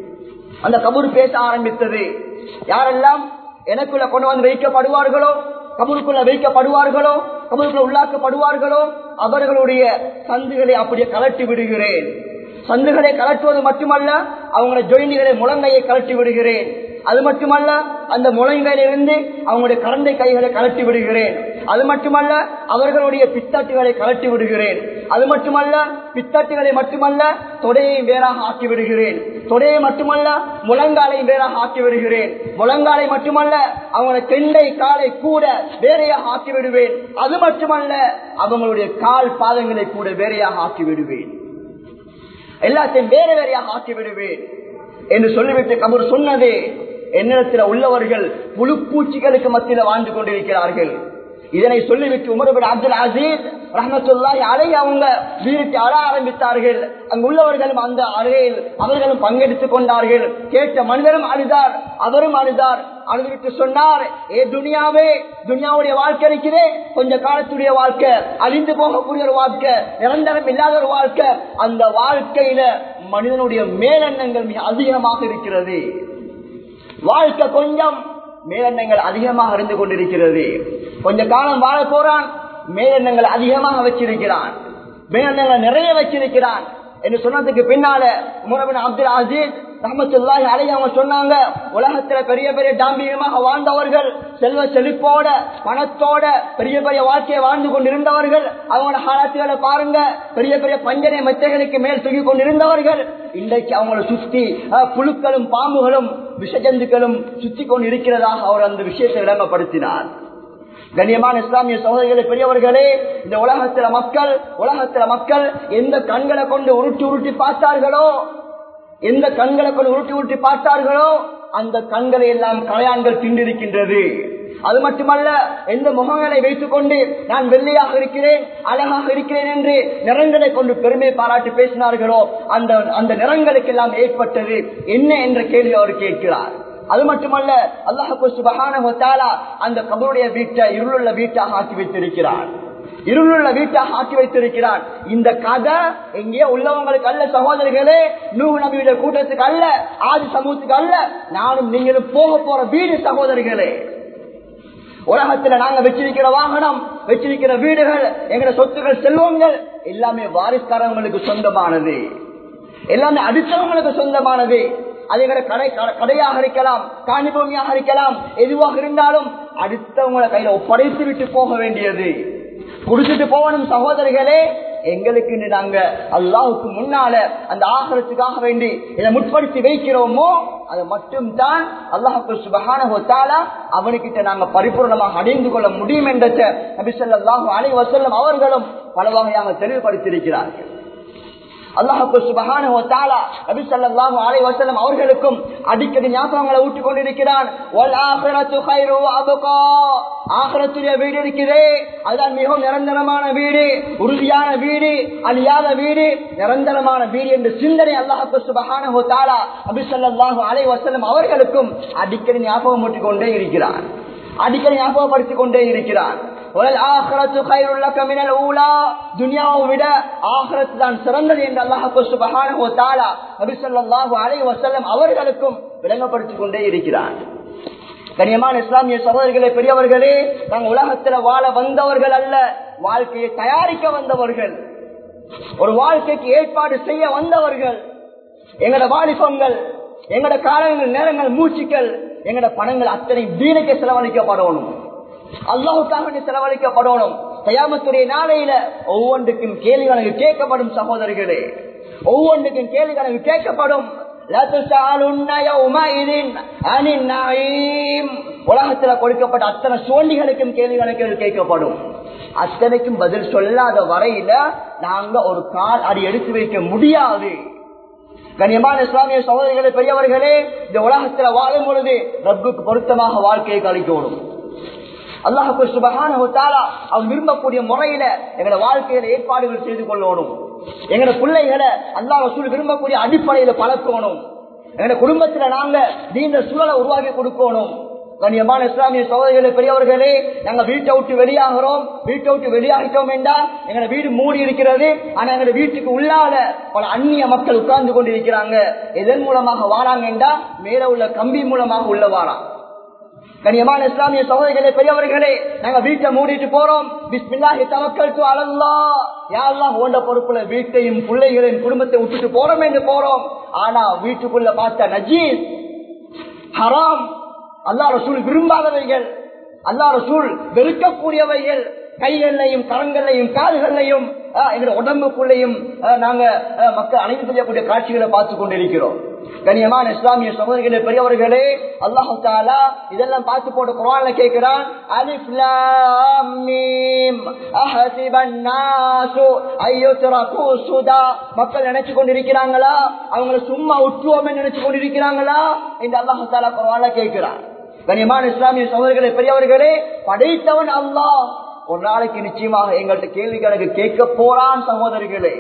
அந்த கபூர் பேச ஆரம்பித்தது யாரெல்லாம் எனக்குள்ள கொண்டு வந்து வைக்கப்படுவார்களோ கபருக்குள்ள வைக்கப்படுவார்களோ கபருக்குள்ள உள்ளாக்கப்படுவார்களோ அவர்களுடைய சந்துகளை அப்படியே கலட்டி விடுகிறேன் சந்துகளை கலட்டுவது மட்டுமல்ல அவங்களுடைய ஜொயின்களை முழங்கையை கலட்டி விடுகிறேன் அது மட்டுமல்ல அந்த முழங்கையிலிருந்து அவங்களுடைய கரண்டை கைகளை கலட்டி விடுகிறேன் அது மட்டுமல்ல அவர்களுடைய பித்தட்டுகளை கலட்டி விடுகிறேன் அது மட்டுமல்ல பித்தட்டுகளை மட்டுமல்ல தொடையை வேறாக ஆக்கி விடுகிறேன் தொடையை மட்டுமல்ல முழங்காலை வேறாக ஆக்கி விடுகிறேன் முழங்காலை மட்டுமல்ல அவங்களுடைய கெண்டை காலை கூட வேறையாக ஆக்கி விடுவேன் அது மட்டுமல்ல அவங்களுடைய கால் பாதங்களை கூட வேறையாக ஆக்கி விடுவேன் எல்லாத்தையும் வேற வேறையாக ஆக்கி விடுவேன் என்று சொல்லிவிட்டு கபூர் சொன்னது என்னிடத்தில் உள்ளவர்கள் புழுப்பூச்சிகளுக்கு மத்தியில் வாழ்ந்து கொண்டிருக்கிறார்கள் இதனை சொல்லிவிட்டு உமர்பின் அப்துல் அசீஸ் ரஹமத்துல்லாஹி அலை அவங்க வீட்டு அழ ஆரம்பித்தார்கள் அங்கு உள்ளவர்களும் அந்த அறையில் அவர்களும் பங்கெடுத்துக் கொண்டார்கள் கேட்ட மனிதரும் அழுதார் அவரும் அழுதார் அழுதுவிட்டு சொன்னார் ஏ துனியாவே துனியாவுடைய வாழ்க்கை இருக்கிறே கொஞ்ச காலத்துடைய வாழ்க்கை அழிந்து போகக்கூடிய ஒரு வாழ்க்கை நிரந்தரம் இல்லாத ஒரு வாழ்க்கை அந்த வாழ்க்கையில மனிதனுடைய மேலெண்ணங்கள் மிக அதிகமாக இருக்கிறது வாழ்க்கை கொஞ்சம் மேலெண்ணங்கள் அதிகமாக இருந்து கொண்டிருக்கிறது கொஞ்ச காலம் வாழ போறான் மேலெண்ணங்கள் அதிகமாக வச்சிருக்கிறான் மேலெண்ணங்கள் நிறைய வச்சிருக்கிறான் என்று சொன்னதுக்கு பின்னால முரபின் அப்துல் அசீஸ் ரஹமத்துல்லாஹி அலை அவங்க சொன்னாங்க உலகத்துல பெரிய பெரிய டாம்பிகமாக வாழ்ந்தவர்கள் செல்வ செழிப்போட பணத்தோட பெரிய பெரிய வாழ்க்கையை வாழ்ந்து கொண்டிருந்தவர்கள் அவங்களோட காலத்துகளை பாருங்க பெரிய பெரிய பஞ்சனை மெத்தைகளுக்கு மேல் தூக்கி கொண்டிருந்தவர்கள் இன்றைக்கு அவங்களை சுத்தி அஹ், புழுக்களும் பாம்புகளும் விஷஜந்துக்களும் சுத்தி கொண்டு இருக்கிறதாக அவர் அந்த விஷயத்தை விளங்கப்படுத்தினார் கண்ணியமான இஸ்லாமிய சகோதரிகளே பெரியவர்களே இந்த உலகத்துல மக்கள் உலகத்துல மக்கள் எந்த கண்களை கொண்டு உருட்டி உருட்டி பார்த்தார்களோ எந்த கண்களை கொண்டு உருட்டி உருட்டி பார்த்தார்களோ அந்த கண்களை எல்லாம் கலையான்கள் திண்டிருக்கின்றது அது மட்டுமல்ல எந்த முகங்களை வைத்துக் கொண்டு நான் வெள்ளையாக இருக்கிறேன் அழகாக இருக்கிறேன் என்று நிறங்களை கொண்டு பெருமை பாராட்டி பேசினார்களோ அந்த அந்த நிறங்களுக்கு எல்லாம் ஏற்பட்டது என்ன என்ற கேள்வி அவர் கேட்கிறார் அது மட்டுமல்ல அல்லாஹு சுபஹானஹு தஆலா அந்த கபருடைய வீட்டை இருளுள்ள வீட்டாக ஆக்கி வைத்திருக்கிறார் இருளுள்ள வீட்டாக ஆக்கி வைத்திருக்கிறான் இந்த கதை எங்கேயோ உள்ளவங்களுக்கு அல்ல சகோதரிகளே நூறு நபியுடைய கூட்டத்துக்கு அல்ல ஆதி சமூகத்துக்கு அல்ல நானும் நீங்களும் போக போற வீடு சகோதரிகளே உலகத்துல நாங்க வச்சிருக்கிற வாகனம் வச்சிருக்கிற வீடுகள் எங்கட சொத்துக்கள் செல்வங்கள் எல்லாமே வாரிசுக்காரங்களுக்கு சொந்தமானது எல்லாமே அடுத்தவங்களுக்கு சொந்தமானது அது எங்கட கடை கடை- கடையாக இருக்கலாம் காணிபூமியாக இருக்கலாம் எதுவாக இருந்தாலும் அடுத்தவங்கள கையில ஒப்படைத்து விட்டு போக வேண்டியது குடிச்சிட்டு போகணும் சகோதரிகளே எங்களுக்கு இன்று நாங்க அல்லாஹுக்கு முன்னால அந்த ஆகரத்துக்காக வேண்டி இதை முற்படுத்தி வைக்கிறோமோ அது மட்டும்தான் அல்லாஹுக்கு சுபகான அவனுக்கிட்ட நாங்க பரிபூர்ணமாக அடைந்து கொள்ள முடியும் என்ற நபிசல்லாஹு அலை வசல்லம் அவர்களும் பல வகையாக தெளிவுபடுத்தியிருக்கிறார்கள் அல்லாஹுக்கு சுபகான நபி ஸல்லல்லாஹு அலைஹி வஸல்லம் அவர்களுக்கும் அடிக்கடி ஞாபகங்களை ஊட்டிக் கொண்டிருக்கிறான் வல் ஆখিরাতু கைரு அபகா ஆখিরাத்துடைய வீடு இருக்கிறதே அதுதான் மிகவும் நிரந்தரமான வீடு உறுதியான வீடு அழியாத வீடு நிரந்தரமான வீடு என்ற சிந்தனை அல்லாஹுக்கு சுபகான நபி ஸல்லல்லாஹு அலைஹி வஸல்லம் அவர்களுக்கும் அடிக்கடி ஞாபகம் ஊட்டிக் கொண்டே இருக்கிறான் அடிக்கடி ஞாபகப்படுத்திக் கொண்டே இருக்கிறான் وَالْآخِرَةُ خَيْرٌ لَكَ مِنَ الْأُولَى துனியாவை விட ஆகிரத் தான் சிறந்தது என்று அல்லாஹ் சுபஹானஹு வ தஆலா நபி ஸல்லல்லாஹு அலைஹி வஸல்லம் அவர்களுக்கும் விளங்கப்படுத்திக் கொண்டே இருக்கிறார் கண்ணியமான இஸ்லாமிய சகோதரர்களே பெரியவர்களே நாங்கள் உலகத்துல வாழ வந்தவர்கள் அல்ல வாழ்க்கையை தயாரிக்க வந்தவர்கள் ஒரு வாழ்க்கைக்கு ஏற்பாடு செய்ய வந்தவர்கள் எங்கட வாலிபங்கள் எங்கட காலங்கள் நேரங்கள் மூச்சுக்கள் எங்கட பணங்கள் அத்தனை வீணுக்கு செலவழிக்கப்படணும் அல்லாஹுக்காக வேண்டி செலவழிக்கப்படணும் தயாமத்துடைய நாளையில ஒவ்வொன்றுக்கும் கேள்வி கணக்கு கேட்கப்படும் சகோதரிகளே ஒவ்வொன்றுக்கும் கேள்வி கணக்கு கேட்கப்படும் لَتُسْأَلُنَّ يَوْمَئِذٍ عَنِ النَّعِيمِ. உலகத்துல கொடுக்கப்பட்ட அத்தனை சோண்டிகளுக்கும் கேள்வி கணக்குகள் கேட்கப்படும் அத்தனைக்கும் பதில் சொல்லாத வரையில நாங்க ஒரு கால் அடி எடுத்து வைக்க முடியாது கண்ணியமான இஸ்லாமிய சகோதரிகளே பெரியவர்களே இந்த உலகத்துல வாழும் பொழுது ரப்புக்கு பொருத்தமாக வாழ்க்கையை கழிக்கணும் அல்லாஹுக்கு சுபகான அவன் விரும்பக்கூடிய முறையில எங்களை வாழ்க்கையில ஏற்பாடுகள் செய்து கொள்ளணும் எங்களை பிள்ளைகளை அல்லாஹ் ரசூல் விரும்பக்கூடிய அடிப்படையில பழக்கணும் எங்க குடும்பத்துல நாங்க நீண்ட சூழலை உருவாக்கி கொடுக்கணும் கண்ணியமான இஸ்லாமிய சகோதரிகளே பெரியவர்களே நாங்க வீட்டை விட்டு வெளியாகிறோம் வீட்டை விட்டு வெளியாகிட்டோம் என்றால் எங்க வீடு மூடி இருக்கிறது ஆனா எங்க வீட்டுக்கு உள்ளால பல அந்நிய மக்கள் உட்கார்ந்து கொண்டிருக்கிறாங்க எதன் மூலமாக வாராங்க என்றா மேல உள்ள கம்பி மூலமாக உள்ள வாரான் கனியமான இஸ்லாமிய சகோதரிகளே பெரியவர்களே நாங்க வீட்டை மூடிட்டு போறோம் பிஸ்மில்லாஹி தவக்கல் து அலல்லா யா அல்லாஹ் ஓண்ட பொறுப்புல வீட்டையும் பிள்ளைகளையும் குடும்பத்தை விட்டுட்டு போறோம் என்று போறோம் ஆனா வீட்டுக்குள்ள பார்த்த நஜீஸ் ஹராம் அல்லா ரசூல் விரும்பாதவைகள் அல்லா ரசூல் வெறுக்கக்கூடியவைகள் கைகள்லையும் கரங்கள்லையும் கால்கள்லையும் எங்களுடைய உடம்புக்குள்ளையும் நாங்க மக்கள் அணைந்து செய்யக்கூடிய காட்சிகளை பார்த்து கொண்டிருக்கிறோம் கண்ணியமான இஸ்லாமிய சகோதரிகளே பெரியவர்களே அல்லாஹு தாலா இதெல்லாம் பார்த்து போட்டு குரான்ல கேட்கிறான் அலிஃப் லாம் மீம் அஹஸிபன் நாசு அய்யுத்ரகு சுதா மக்கள் நினைச்சு கொண்டிருக்கிறாங்களா அவங்கள சும்மா உற்றுவோமே நினைச்சு கொண்டிருக்கிறாங்களா என்று அல்லாஹு தாலா குரான்ல கேட்கிறான் கண்ணியமான இஸ்லாமிய சகோதரிகளே பெரியவர்களே படைத்தவன் அல்லாஹ் ஒரு நாளைக்கு நிச்சயமாக எங்கள்கிட்ட கேள்வி கணக்கு கேட்க போறான் சகோதரிகளே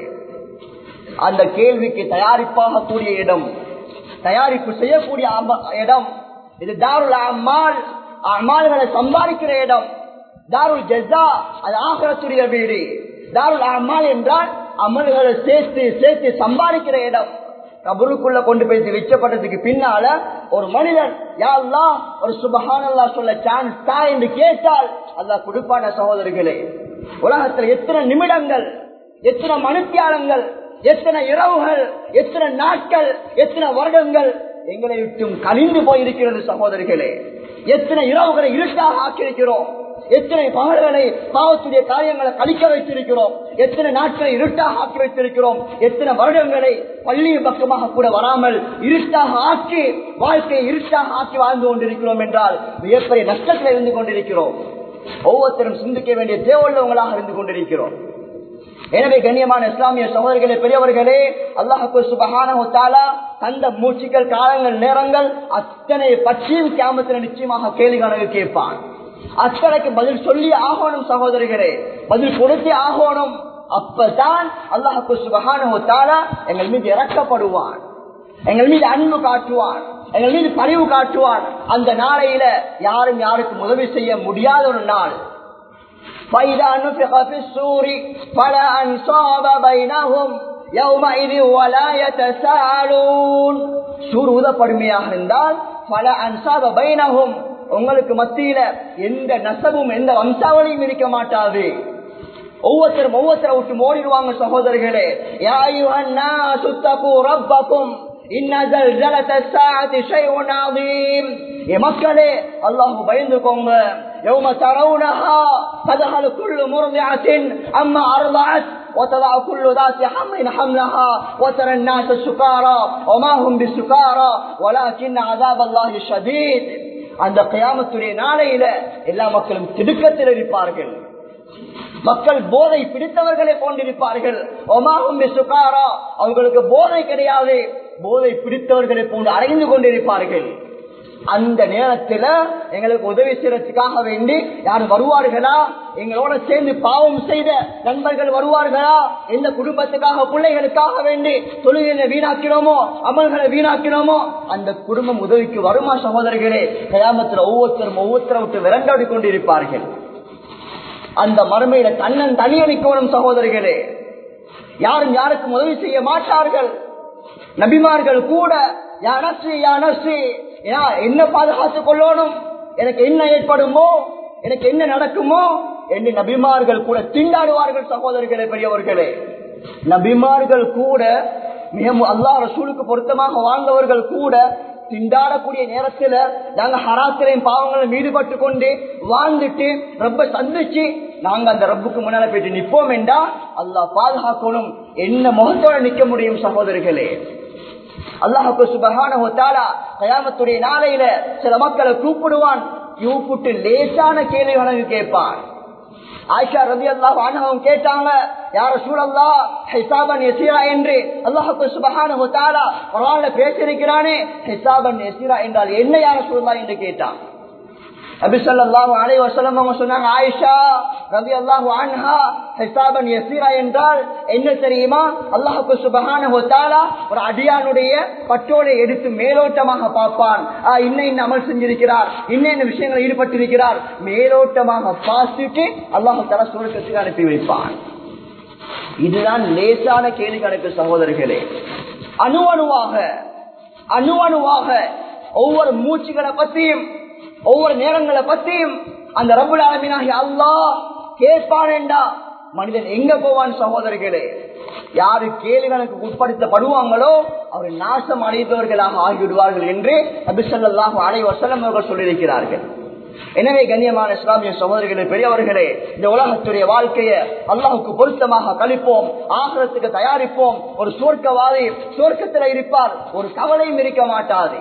அந்த கேள்விக்கு தயாரிப்பாக கூடிய இடம் தயாரிப்பு செய்யக்கூடிய இடம் இது தாருல் அம்மாள் அம்மாள்களை சம்பாதிக்கிற இடம் தாருல் ஜெசா அது ஆகரத்துடைய வீடு தாருல் அம்மாள் என்றால் அமல்களை சேர்த்து சேர்த்து சம்பாதிக்கிற இடம் கபருக்குள்ள கொண்டு போய் வச்சப்பட்டதுக்கு பின்னால ஒரு மனிதன் யாழ்லா ஒரு சுபஹானல்லா சொல்ல சான்ஸ் தா என்று கேட்டால் அல்லா கொடுப்பான சகோதரிகளே உலகத்தில் எத்தனை நிமிடங்கள் எத்தனை மனுத்தியாளங்கள் எத்தனை இரவுகள் எத்தனை நாட்கள் எத்தனை வருடங்கள் எங்களை விட்டும் கழிந்து போயிருக்கிறது சகோதரிகளே எத்தனை இரவுகளை இருட்டாக ஆக்கியிருக்கிறோம் எத்தனை பகல்களை பாவத்துடைய காரியங்களை கழிக்க வைத்திருக்கிறோம் எத்தனை நாட்களை இருட்டாக ஆக்கி வைத்திருக்கிறோம் எத்தனை வருடங்களை பள்ளியின் பக்கமாக கூட வராமல் இருட்டாக ஆக்கி வாழ்க்கையை இருட்டாக ஆக்கி வாழ்ந்து கொண்டிருக்கிறோம் என்றால் மிகப்பெரிய நஷ்டத்தில் இருந்து கொண்டிருக்கிறோம் ஒவ்வொருத்தரும் சிந்திக்க வேண்டிய தேவையுள்ளவங்களாக இருந்து கொண்டிருக்கிறோம் எனவே கண்ணியமான இஸ்லாமிய சகோதரிகளே பெரியவர்களே அல்லாஹு சுபகான தந்த மூச்சுக்கள் காலங்கள் நேரங்கள் அத்தனை பற்றியும் கியாமத்தில் நிச்சயமாக கேள்வி கணக்கு கேட்பான் அத்தனைக்கு பதில் சொல்லி ஆகணும் சகோதரிகளே பதில் கொடுத்தே ஆகணும் அப்பதான் அல்லாஹு சுபகான எங்கள் மீது இறக்கப்படுவான் எங்கள் மீது அன்பு காட்டுவான் எங்கள் மீது பரிவு காட்டுவான் அந்த நாளையில யாரும் யாருக்கும் உதவி செய்ய முடியாத ஒரு நாள் فإذا نفخ في السور فلا أنصاب بينهم يومئذ ولا يتساءلون சூர் ஊதப்படுமையாக இருந்தால் பல அன்சாப பைனகும் உங்களுக்கு மத்தியில எந்த நசமும் எந்த வம்சாவளியும் இருக்க மாட்டாது ஒவ்வொருத்தரும் ஒவ்வொருத்தரை விட்டு மோடிடுவாங்க சகோதரர்களே ரப்பக்கும் மக்களே அல்லாஹு பயந்துக்கோங்க يوم ترونها تذهل كل مرضعة أما أرضعت وتضع كل ذات حمل حملها وترى الناس سكارى وما هم بسكارى ولكن عذاب الله شديد அந்த கியாமத்துடைய நாளையில எல்லா மக்களும் திடுக்கத்தில் இருப்பார்கள் மக்கள் போதை பிடித்தவர்களை போன்றிருப்பார்கள் ஒமாகும் சுகாரா அவங்களுக்கு போதை கிடையாது போதை பிடித்தவர்களை போன்று அடைந்து கொண்டிருப்பார்கள் அந்த நேரத்துல எங்களுக்கு உதவி செய்யறதுக்காக வேண்டி யார் வருவார்களா எங்களோட சேர்ந்து பாவம் செய்த நண்பர்கள் வருவார்களா எந்த குடும்பத்துக்காக பிள்ளைகளுக்காக வேண்டி தொழுகைகளை வீணாக்கினோமோ அமல்களை வீணாக்கினோமோ அந்த குடும்பம் உதவிக்கு வருமா சகோதரர்களே கயாமத்தில் ஒவ்வொருத்தரும் ஒவ்வொருத்தரை விட்டு விரண்டாடி கொண்டிருப்பார்கள் அந்த மறுமையில தன்னன் தனியளிக்கணும் சகோதரிகளே யாரும் யாருக்கும் உதவி செய்ய மாட்டார்கள் நபிமார்கள் கூட யானஸ்ரீ யானஸ்ரீ என்ன பாதுகாத்துக் கொள்ளணும் எனக்கு என்ன ஏற்படுமோ எனக்கு என்ன நடக்குமோ என்று நபிமார்கள் கூட திண்டாடுவார்கள் சகோதரர்களே பெரியவர்களே நபிமார்கள் கூட மிக அல்லா ரசூலுக்கு பொருத்தமாக வாழ்ந்தவர்கள் கூட திண்டாடக்கூடிய நேரத்துல நாங்க ஹராத்திரையும் பாவங்களும் ஈடுபட்டு கொண்டு வாழ்ந்துட்டு ரொம்ப சந்திச்சு நாங்க அந்த ரப்புக்கு முன்னால போயிட்டு நிப்போம் என்றா அல்லா பாதுகாக்கணும் என்ன முகத்தோட நிக்க முடியும் சகோதரிகளே அல்லாஹுக்கு சுபகான கயாமத்துடைய நாளையில சில மக்களை கூப்பிடுவான் கூப்பிட்டு லேசான கேள்வி வணங்கு கேட்பான் ஆயிஷா ரவி அல்லாஹ் அனுபவம் கேட்டாங்க யார சூழல்லா ஹிசாபன் எசிரா என்று அல்லாஹுக்கு சுபகான குரான்ல பேசியிருக்கிறானே ஹிசாபன் எசிரா என்றால் என்ன யார சூழல்லா என்று கேட்டான் அபிசல்லாஹு அலை வசலம் அவங்க சொன்னாங்க ஆயிஷா ரவி அல்லாஹு அன்ஹா ஹிசாபன் எசிரா என்றால் என்ன தெரியுமா அல்லாஹுக்கு சுபகான ஒரு அடியானுடைய பட்டோலை எடுத்து மேலோட்டமாக பார்ப்பான் இன்ன இன்ன அமல் செஞ்சிருக்கிறார் இன்ன என்ன விஷயங்கள் ஈடுபட்டிருக்கிறார் மேலோட்டமாக பார்த்துட்டு அல்லாஹு தலா சுருக்கத்துக்கு அனுப்பி வைப்பான் இதுதான் லேசான கேள்வி கணக்கு சகோதரர்களே அணு அணுவாக அணு அணுவாக ஒவ்வொரு மூச்சுகளை பற்றியும் ஒவ்வொரு நேரங்களை பத்தியும் அந்த ரபுல் ஆலமீனாகிய அல்லாஹ் கேட்பானேண்டா மனிதன் எங்க போவான் சகோதரர்களே யாரு கேள்விகளுக்கு உட்படுத்தப்படுவாங்களோ அவர் நாசம் அடைந்தவர்களாக ஆகிவிடுவார்கள் என்று அபிசல்லாஹு அலை வசலம் அவர்கள் சொல்லியிருக்கிறார்கள் எனவே கண்ணியமான இஸ்லாமிய சகோதரர்களே பெரியவர்களே இந்த உலகத்துடைய வாழ்க்கையை அல்லாஹுக்கு பொருத்தமாக கழிப்போம் ஆசிரத்துக்கு தயாரிப்போம் ஒரு சோர்க்கவாதி சோர்க்கத்தில் இருப்பார் ஒரு கவலையும் இருக்க மாட்டாது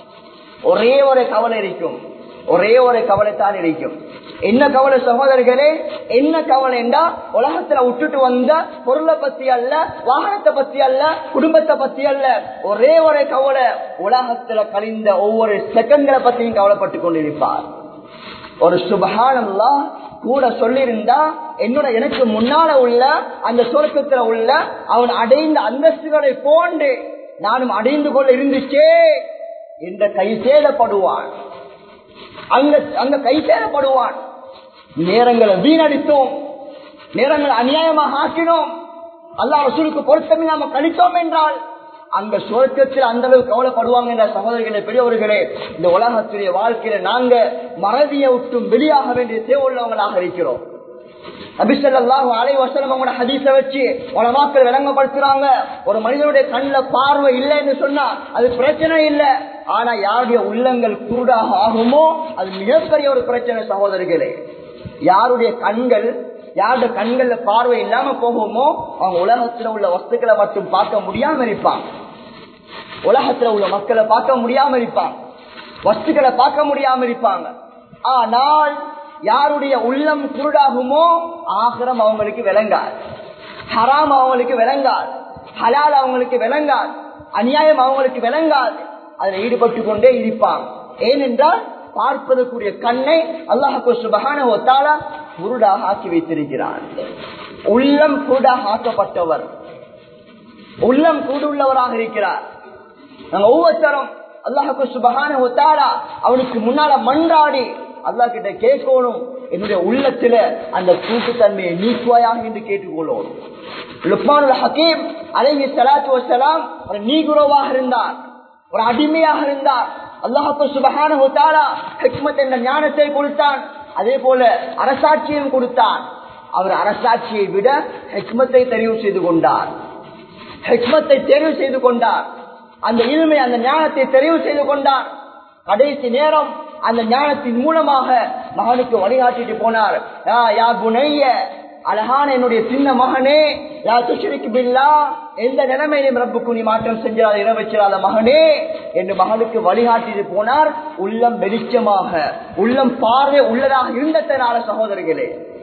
ஒரே ஒரு கவலை இருக்கும் ஒரே ஒரு கவலை தான் இருக்கும் என்ன கவலை சகோதரர்களே என்ன கவலை என்றா உலகத்துல விட்டுட்டு வந்த பொருளை பத்தி அல்ல வாகனத்தை பத்தி அல்ல குடும்பத்தை பத்தி அல்ல ஒரே ஒரு கவலை உலகத்துல கழிந்த ஒவ்வொரு செகண்ட்களை பத்தியும் கவலைப்பட்டு கொண்டிருப்பார் ஒரு சுபகானல்லா கூட சொல்லியிருந்தா என்னோட எனக்கு முன்னால உள்ள அந்த சொர்க்கத்துல உள்ள அவன் அடைந்த அந்தஸ்துகளை போன்று நானும் அடைந்து கொள்ள இருந்துச்சே என்ற கை சேதப்படுவான் அங்க அங்க கை சேதப்படுவான் நேரங்களை வீணடித்தோம் நேரங்களை அநியாயமாக ஆக்கினோம் அல்லா ரசூலுக்கு பொருத்தமே நாம கழித்தோம் என்றால் அங்க சுவர்க்கத்தில் அந்த அளவு கவலைப்படுவாங்க என்ற சகோதரர்களே பெரியவர்களே இந்த உலகத்துடைய வாழ்க்கையில நாங்க மறதியை விட்டும் வெளியாக வேண்டிய தேவையுள்ளவங்களாக இருக்கிறோம் அபிசல்லாஹு அலை வசனம் அவங்களோட ஹதீஸ வச்சு உலமாக்கள் விளங்கப்படுத்துறாங்க ஒரு மனிதனுடைய கண்ணுல பார்வை இல்லைன்னு சொன்னா அது பிரச்சனை இல்லை ஆனா யாருடைய உள்ளங்கள் குருடாக ஆகுமோ அது மிகப்பெரிய ஒரு பிரச்சனை சகோதரிகளே யாருடைய கண்கள் யாருடைய கண்கள்ல பார்வை இல்லாம போகுமோ அவங்க உலகத்துல உள்ள வஸ்துக்களை மட்டும் பார்க்க முடியாம இருப்பாங்க உலகத்துல உள்ள மக்களை பார்க்க முடியாம இருப்பாங்க வஸ்துக்களை பார்க்க முடியாம இருப்பாங்க ஆனால் யாருடைய உள்ளம் குருடாகுமோ ஆகிரம் அவங்களுக்கு விளங்காது ஹராம் அவங்களுக்கு விளங்காது ஹலால் அவங்களுக்கு விளங்காது அநியாயம் அவங்களுக்கு விளங்காது அதில் ஈடுபட்டு கொண்டே இருப்பாங்க ஏனென்றால் பார்ப்பதற்குரிய கண்ணை அல்லாஹு சுபகான ஒத்தாலா குருடாக ஆக்கி வைத்திருக்கிறார் உள்ளம் குருடாக ஆக்கப்பட்டவர் உள்ளம் கூடுள்ளவராக இருக்கிறார் நாங்க ஒவ்வொருத்தரும் அல்லாஹுக்கு சுபகான ஒத்தாலா அவனுக்கு முன்னால மன்றாடி அல்லா கிட்ட கேட்கணும் என்னுடைய உள்ளத்துல அந்த கூட்டுத்தன்மையை நீக்குவாயாக என்று கேட்டுக்கொள்ளணும் லுக்மானுல் ஹக்கீம் அலைஹி சலாத்து வசலாம் ஒரு நீகுரவாக இருந்தார் ஒரு அடிமையாக இருந்தார் அல்லாஹு சுபகான ஹிக்மத் என்ற ஞானத்தை கொடுத்தான் அதே போல அரசாட்சியும் கொடுத்தான் அவர் அரசாட்சியை விட ஹெக்மத்தை தெரிவு செய்து கொண்டார் ஹெக்மத்தை தெரிவு செய்து கொண்டார் அந்த இனிமை அந்த ஞானத்தை தெரிவு செய்து கொண்டார் கடைசி நேரம் அந்த ஞானத்தின் மூலமாக மகனுக்கு வழிகாட்டிட்டு போனார் யா குணைய அழகான என்னுடைய சின்ன மகனே யா துஷரிக்கு பில்லா எந்த நிலைமையிலும் ரப்புக்கு நீ மாற்றம் செஞ்சாத இரவச்சிராத மகனே என்று மகனுக்கு வழிகாட்டிட்டு போனார் உள்ளம் வெளிச்சமாக உள்ளம் பார்வை உள்ளதாக இருந்ததனால சகோதரர்களே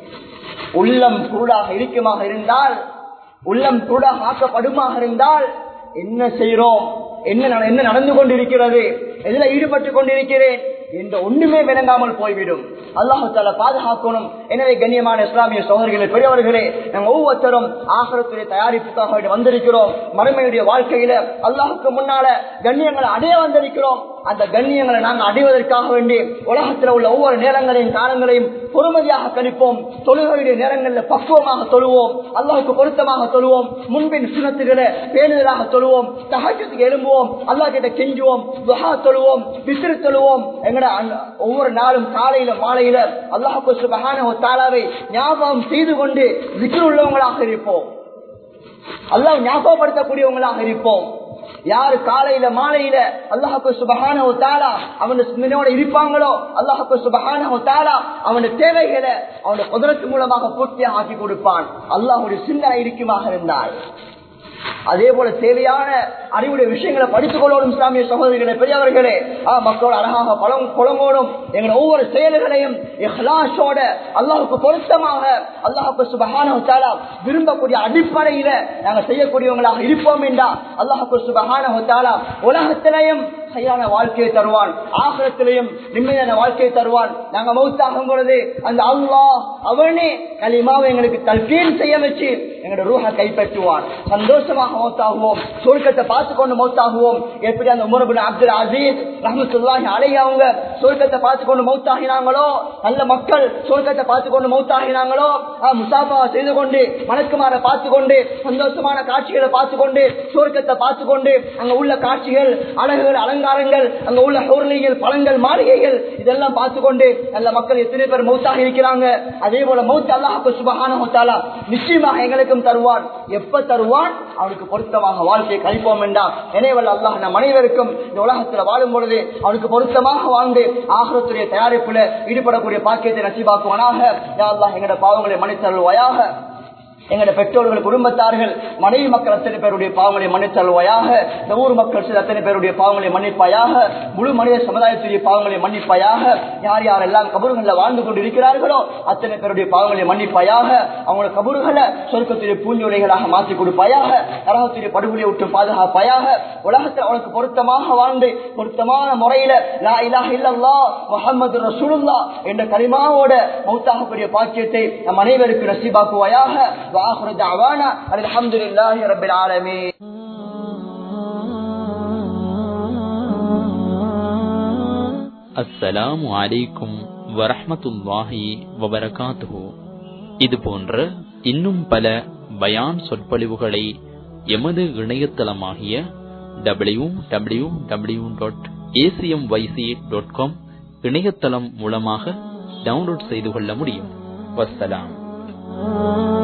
உள்ளம் குருடாக இருக்குமாக இருந்தால் உள்ளம் குருடாக ஆக்கப்படுமாக இருந்தால் என்ன செய்யறோம் என்ன என்ன நடந்து கொண்டிருக்கிறது எதுல ஈடுபட்டு கொண்டிருக்கிறேன் என்ற ஒண்ணுமே விளங்காமல் போய்விடும் அல்லாஹு தால பாதுகாக்கணும் எனவே கண்ணியமான இஸ்லாமிய சோதரிகளே பெரியவர்களே நாங்கள் ஒவ்வொருத்தரும் ஆகரத்துடைய தயாரிப்புக்காக வந்திருக்கிறோம் மறுமையுடைய வாழ்க்கையில அல்லாஹுக்கு முன்னால கண்ணியங்களை அடைய வந்திருக்கிறோம் அந்த கண்ணியங்களை நாங்கள் அடைவதற்காக வேண்டி உலகத்தில் உள்ள ஒவ்வொரு நேரங்களையும் காலங்களையும் பொறுமதியாக கழிப்போம் தொழுகையுடைய நேரங்களில் பக்குவமாக தொழுவோம் அல்லாஹுக்கு பொருத்தமாக தொழுவோம் முன்பின் சுனத்துகளை பேணுதலாக தொழுவோம் தகச்சத்துக்கு எழும்புவோம் அல்லாஹ் கிட்ட கெஞ்சுவோம் துஹா தொழுவோம் விசிறு தொழுவோம் எங்கட ஒவ்வொரு நாளும் காலையில மாலையில அல்லாஹுக்கு சுபகான தாலாவை ஞாபகம் செய்து கொண்டு விசிறு உள்ளவங்களாக இருப்போம் அல்லாஹ் ஞாபகப்படுத்தக்கூடியவங்களாக இருப்போம் யாரு காலையில மாலையில அல்லாஹுக்கு சுபகான தாலா அவன் சிந்தனையோட இருப்பாங்களோ அல்லாஹுக்கு சுபகான தாலா அவனுடைய தேவைகளை அவனுடைய குதிரத்து மூலமாக பூர்த்தியாக ஆக்கி கொடுப்பான் அல்லாஹுடைய சிந்தனை இருக்குமாக இருந்தால் அதே போல தேவையான அறிவுடைய விஷயங்களை படித்துக் கொள்ளணும் இஸ்லாமிய சகோதரிகளே பெரியவர்களே மக்களோட அழகாக பழம் குழம்போடும் எங்களை ஒவ்வொரு செயல்களையும் இஹ்லாஷோட அல்லாஹுக்கு பொருத்தமாக அல்லாஹுக்கு சுபகான விரும்பக்கூடிய அடிப்படையில நாங்க செய்யக்கூடியவங்களாக இருப்போம் என்றா அல்லாஹுக்கு சுபகான உலகத்திலையும் சரியான வாழ்க்கையை தருவான் ஆகலத்திலையும் நிம்மதியான வாழ்க்கையை தருவான் நாங்க மௌத்தாகும் பொழுது அந்த அல்லாஹ் அவனே களிமாவை எங்களுக்கு தல்கீன் செய்ய வச்சு எங்களோட ரூஹ கைப்பற்றுவான் சந்தோஷமாக மௌத்தாகுவோம் சொர்க்கத்தை பார்த்து கொண்டு மௌத்தாகுவோம் எப்படி அந்த உமரபுன் அப்துல் அசீஸ் ரஹமத்துல்லாஹி அலை அவங்க சொர்க்கத்தை பார்த்து கொண்டு மௌத்தாகினாங்களோ நல்ல மக்கள் சொர்க்கத்தை பார்த்து கொண்டு மௌத்தாகினாங்களோ ஆஹ், முசாஃபா செய்து கொண்டு மணக்குமார பார்த்து கொண்டு சந்தோஷமான காட்சிகளை பார்த்து கொண்டு சொர்க்கத்தை பார்த்து கொண்டு அங்க உள்ள காட்சிகள் அழகுகள் அலங்காரங்கள் அங்க உள்ள ஹோர்லிகள் பழங்கள் மாளிகைகள் இதெல்லாம் பார்த்து கொண்டு நல்ல மக்கள் எத்தனை பேர் மௌத்தாக இருக்கிறாங்க அதே போல மௌத் அல்லாஹ் சுபஹான நிச்சயமாக எங்களுக்கும் தருவான் எப்ப தருவான் அவனுக்கு பொருத்தமாக வாழ்க்கையை கழிப்போம் என்றால் நினைவல் அல்லாஹ் நம் அனைவருக்கும் இந்த உலகத்தில் வாழும் பொழுது அவனுக்கு பொருத்தமாக வாழ்ந்து ஆகரத்துடைய தயாரிப்புல ஈடுபடக்கூடிய பாக்கியத்தை நசிபாக்குவானாக யா அல்லாஹ் எங்களோட பாவங்களை மன்னித்தருள்வாயாக எங்களுடைய பெற்றோர்கள் குடும்பத்தார்கள் மனைவி மக்கள் அத்தனை பேருடைய பாவங்களை மன்னித்தல்வாயாக இந்த ஊர் மக்கள் சில அத்தனை பேருடைய பாவங்களை மன்னிப்பாயாக முழு மனித சமுதாயத்துடைய பாவங்களை மன்னிப்பாயாக யார் யாரெல்லாம் கபூர்களில் வாழ்ந்து கொண்டு இருக்கிறார்களோ அத்தனை பேருடைய பாவங்களை மன்னிப்பாயாக அவங்களோட கபூர்களை சொர்க்கத்துடைய பூஞ்சோலைகளாக மாற்றி கொடுப்பாயாக நரகத்துடைய படுகொலையை விட்டு பாதுகாப்பாயாக உலகத்தில் அவனுக்கு பொருத்தமாக வாழ்ந்து பொருத்தமான முறையில லா இலாஹ இல்லல்லாஹ் முஹம்மது ரசூலுல்லாஹ் என்ற கலிமாவோட மௌத்தாகக்கூடிய பாக்கியத்தை நம் அனைவருக்கு நசீபாக்குவாயாக வாஹுரு தஅவானா அல்ஹம்துலில்லாஹி ரப்பில் ஆலமீன் அஸ்ஸலாமு அலைக்கும் வரஹ்மத்துல்லாஹி வபரகாத்துஹு இது போன்ற இன்னும் பல பயான் சொற்பொழிவுகளை எமது இணையதளமாகிய W W W dot ACM YC dot com இணையதளம் மூலமாக டவுன்லோட் செய்து கொள்ள முடியும் வஸ்ஸலாம்